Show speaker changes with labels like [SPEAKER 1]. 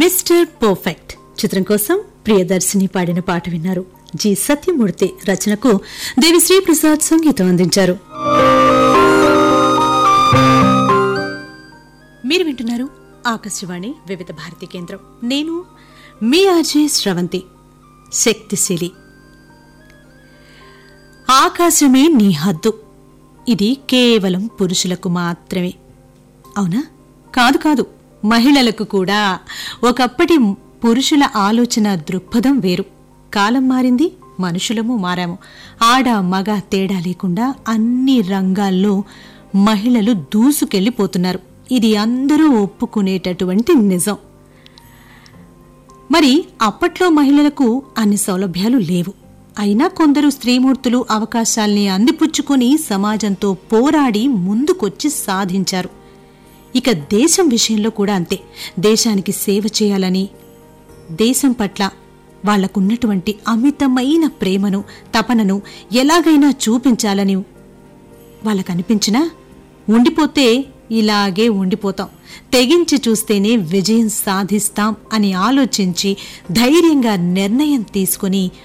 [SPEAKER 1] mister perfect చిత్రం కోసం ప్రియదర్శిని పాడిన పాట విన్నారు జి సత్యమూర్తి రచనకు దేవిశ్రీ ప్రసాద్ సంగీతం అందించారు మీరు వింటున్నారు ఆకాశవాణి వివిధ భారతి కేంద్రం నేను మీ ఆర్జే శ్రవంతి శక్తిశీలి ఆకాశమే నీ హద్దు ఇది కేవలం పురుషులకు మాత్రమే అవునా కాదు కాదు మహిళలకు కూడా ఒకప్పటి పురుషుల ఆలోచన దృక్పథం వేరు కాలం మారింది మనుషులము మారాము ఆడ మగ తేడా లేకుండా అన్ని రంగాల్లో మహిళలు దూసుకెళ్లిపోతున్నారు ఇది అందరూ ఒప్పుకునేటటువంటి నిజం మరి అప్పట్లో మహిళలకు అన్ని సౌలభ్యాలు లేవు అయినా కొందరు స్త్రీమూర్తులు అవకాశాల్ని అందిపుచ్చుకొని సమాజంతో పోరాడి ముందుకొచ్చి సాధించారు ఇక దేశం విషయంలో కూడా అంతే దేశానికి సేవ చేయాలని దేశం పట్ల వాళ్లకున్నటువంటి అమితమైన ప్రేమను తపనను ఎలాగైనా చూపించాలని వాళ్ళకనిపించినా ఉండిపోతే ఇలాగే ఉండిపోతాం తెగించి చూస్తేనే విజయం సాధిస్తాం అని ఆలోచించి ధైర్యంగా నిర్ణయం తీసుకుని